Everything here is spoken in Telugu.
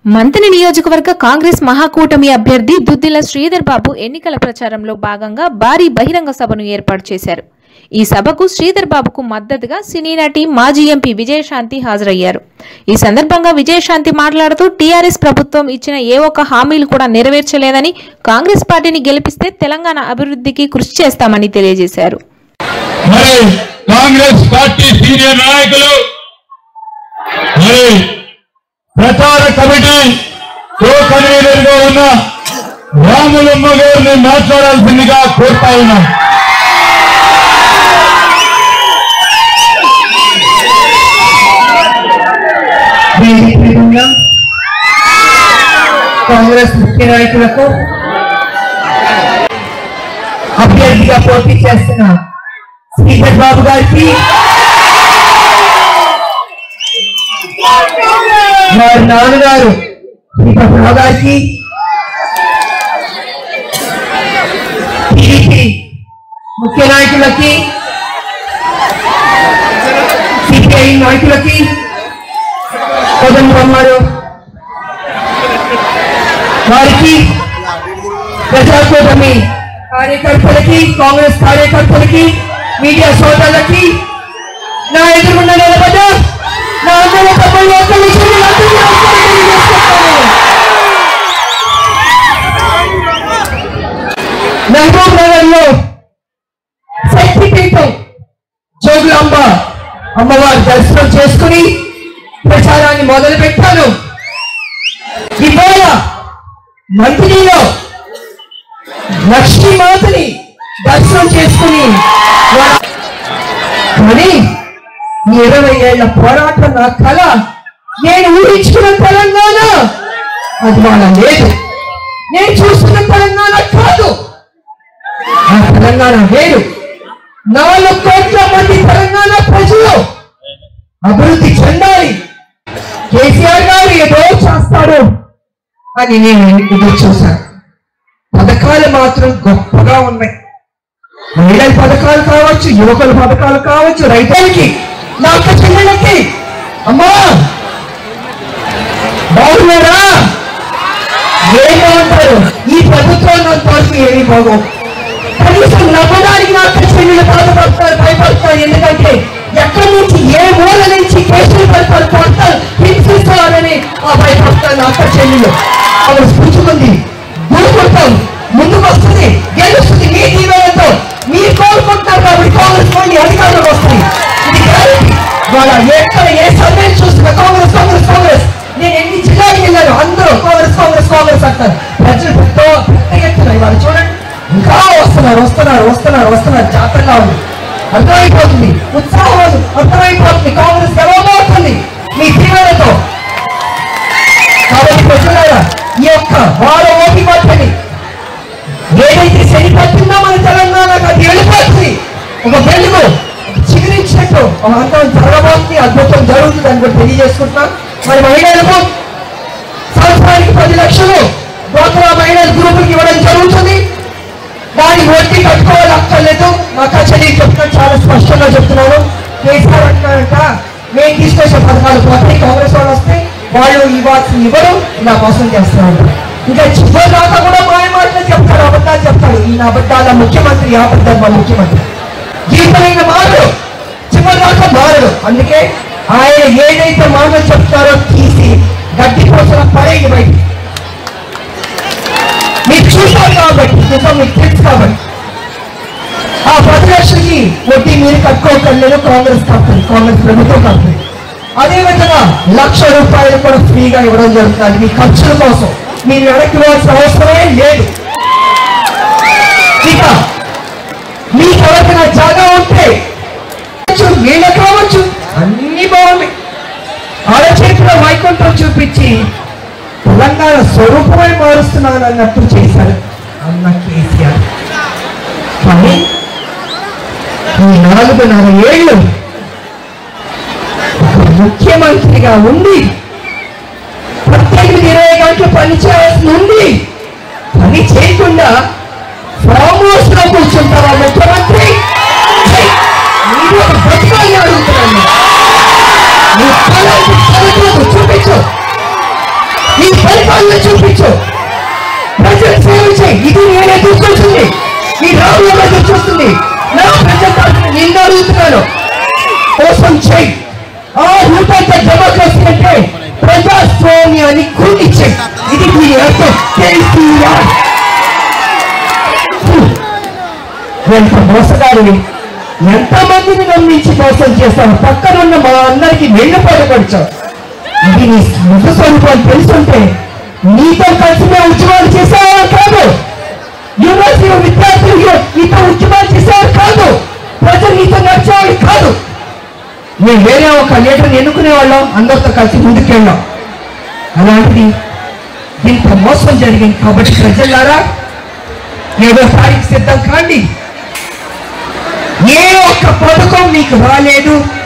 మంతని నియోజకవర్గ కాంగ్రెస్ మహాకూటమి అభ్యర్థి దుద్దిల శ్రీధర్ బాబు ఎన్నికల ప్రచారంలో భాగంగా భారీ బహిరంగ సభను ఏర్పాటు చేశారు ఈ సభకు శ్రీధర్ బాబుకు మద్దతుగా సినీ నటి మాజీ ఎంపీ విజయశాంతి హాజరయ్యారు ఈ సందర్భంగా విజయశాంతి మాట్లాడుతూ టీఆర్ఎస్ ప్రభుత్వం ఇచ్చిన ఏ ఒక్క హామీలు కూడా నెరవేర్చలేదని కాంగ్రెస్ పార్టీని గెలిపిస్తే తెలంగాణ అభివృద్ధికి కృషి చేస్తామని తెలియజేశారు మరి కాంగ్రెస్ పార్టీ సీనియర్ నాయకులు మరి ప్రచార కమిటీ కో కన్వీనర్ గా ఉన్న రాములమ్మ గారిని మాట్లాడాల్సిందిగా కోరుతా ఉన్నాం వేదికగా కాంగ్రెస్ ముఖ్య నాయకులకు అభ్యర్థిగా పోటీ చేస్తున్న శ్రీధర్ బాబు గారికి వారి నాన్నగారు శ్రీధర్ గారికి టీడీపీ ముఖ్య నాయకులకి సిపిఐ నాయకులకి కోదండరామారు వారికి ప్రజాకూటమి కార్యకర్తలకి కాంగ్రెస్ కార్యకర్తలకి మీడియా సోదరులకి నా ఎదురుగుండా నిలబడ్డ నా అందరూ తమ్ముళ్ళు ఒక్క విషయం అందరూ నమస్కారం తెలియజేసుకుంటాను. మహబూబ్ నగర్ లో శక్తిపీఠం జోగులాంబ అమ్మవారి దర్శనం చేసుకుని ప్రచారాన్ని మొదలు పెట్టాను ఇవాళ మంత్రిలో లక్ష్మీమాతని దర్శనం చేసుకుని వా- కానీ ఈ ఇరవై ఏళ్ల పోరాటం నా కళ నేను ఊహించుకున్న తెలంగాణ అది వాళ్ళ లేదు నేను చూస్తున్న తెలంగాణ కాదు ఆ తెలంగాణ వేరు నాలుగు కోట్ల మంది తెలంగాణ ప్రజలు అభివృద్ధి చెందాలి కేసీఆర్ గారు ఏదో చేస్తాడు అని నేను ఎదురు చూశాను పథకాలు మాత్రం గొప్పగా ఉన్నాయి మహిళల పథకాలు కావచ్చు యువకుల పథకాలు కావచ్చు రైతులకి నా అక్క చెల్లెళ్ళకి అమ్మా బాగున్నారా ఏం బాగుంటారు ఈ ప్రభుత్వం నాకు వరకు ఏమీ బాగోవు కనీసం నమ్మడానికి నా అక్క చెల్లెలు బాధపడతారు భయపడతారు ఎందుకంటే ఎక్కడి నుంచి ఏ మూల నుంచి కేసులు పెడతారు కొడతారు హింసిస్తారని ఆ భయపడతారు నా అక్క చెల్లెలు ఆవిడ పుచ్చుకుంది దూరుకుంటాం ముందుకు వస్తుంది గెలుస్తుంది మీ దీవెనతో మీరు కోరుకుంటున్నారు కాబట్టి కాంగ్రెస్ పార్టీ అధికారంలోకి వస్తుంది ఇది గ్యారెంటీ వాళ్ళ ఎక్కడ ఏ సర్వే చూస్తున్నా కాంగ్రెస్ కాంగ్రెస్ కాంగ్రెస్ నేను ఎన్ని జిల్లాలకు వెళ్ళాను అందరూ కాంగ్రెస్ కాంగ్రెస్ కాంగ్రెస్ అంటారు ప్రజలు పెద్ద పెద్ద ఎత్తున ఇవాళ చూడండి ఇంకా వస్తున్నారు వస్తున్నారు వస్తున్నారు వస్తున్నారు జాతరగా ఉంది అర్థమైపోతుంది ఉత్సాహం అర్థమైపోతుంది కాంగ్రెస్ గెలవబోతుంది మీ దీవెనతో కాబట్టి ప్రజలారా ఈ యొక్క వాళ్ళ ఓటి పట్టని ఏదైతే శని పట్టిందో మన తెలంగాణకు అది వెళ్ళిపోతుంది ఒక వెలుగు చిగురించినట్టు ఒక అంతం జరగబోతుంది అద్భుతం జరుగుతుంది అని కూడా తెలియజేసుకుంటున్నాం మరి మహిళలకు సంవత్సరానికి పది లక్షలు డ్వాక్రా మహిళల గ్రూపుకి ఇవ్వడం జరుగుతుంది దాని వడ్డీ కట్టుకోవాలి అక్కర్లేదు మా కచేరీ చెప్తున్నాను చాలా స్పష్టంగా చెప్తున్నాను కేసీఆర్ అంటున్నారంట మేము తీసుకొచ్చే పథకాలు పోతాయి కాంగ్రెస్ వాళ్ళు వస్తే వాళ్ళు ఇవ్వాల్సి ఇవ్వరు ఇలా మోసం చేస్తున్నారు ఇంకా చివరి దాకా కూడా మాయ మాటలు చెప్తాడు అబద్ధాలు చెప్తాడు ఈయన అబద్ధాల ముఖ్యమంత్రి ఆ అబద్ధాల ముఖ్యమంత్రి జీవితమైన మారడు చివరి దాకా మారడు అందుకే ఆయన ఏదైతే మాటలు చెప్తారో తీసి గడ్డి కోసం పడేయండి బయటికి మీరు చూశారు కాబట్టి నిజం మీకు తెలుసు కాబట్టి ఆ పది లక్షలకి వడ్డీ మీరు కట్టుకోకర్లేదు కాంగ్రెస్ కంపెనీ కాంగ్రెస్ ప్రభుత్వం కంపెనీ అదే విధంగా లక్ష రూపాయలు కూడా ఫ్రీగా ఇవ్వడం జరుగుతుంది మీ ఖర్చుల కోసం మీరు వెనక్కి ఇవ్వాల్సిన అవసరమే లేదు ఇక మీకు ఎవరికైనా జాగా ఉంటే వీళ్ళ కావచ్చు అన్ని బాగున్నాయి అరచేతిలో వైకుంఠం చూపించి తెలంగాణ స్వరూపమే మారుస్తున్నాను అన్నట్టు చేశారు అన్న కేసీఆర్ కానీ ఈ నాలుగున్నర ఏళ్ళు ఒక ముఖ్యమంత్రిగా ఉండి పద్దెనిమిది ఇరవై గంటలు పని చేయాల్సి ఉంది పని చేయకుండా ఫామ్ హౌస్ లో కూర్చుంటారా ముఖ్యమంత్రి ఛీ! మీరు ఒక బతుకాన్ని అడుగుతున్నాను నీ తలాంటి తలకాలు చూపించు నీ ఇది నేను ఎదురు చూస్తుంది ఈ రాహుల్ ఎదురు చూస్తుంది నా ప్రజల తరఫున నిన్ను అడుగుతున్నాను మోసం చేయి ఆ రూపాయల డెమోక్రసీ అంటే ప్రజాస్వామ్యాన్ని కూలిచ్చే ఇది దీని అర్థం కేసీఆర్ ఎంత మోసగారిని ఎంతమందిని నమ్మించి మోసం చేస్తావు పక్కనున్న మా అందరికి వెన్నుపాటు పడిచావు ఇది నీ ముఖ స్వరూపం తెలుసుంటే నీతో కలిసి మేము ఉద్యమాలు చేసేవారు కాదు యూనివర్సిటీ విద్యార్థులు నీతో ఉద్యమాలు చేసేవారు కాదు ప్రజలు నీతో నడిచేవారు కాదు మేము వేరే ఒక లీడర్ని ఎన్నుకునే వాళ్ళం అందరితో కలిసి ముందుకెళ్ళాం అలాంటిది ఇంత మోసం జరిగింది కాబట్టి ప్రజలారా ఏడో తారీఖు సిద్ధం కాండి ఏ ఒక్క పథకం మీకు రాలేదు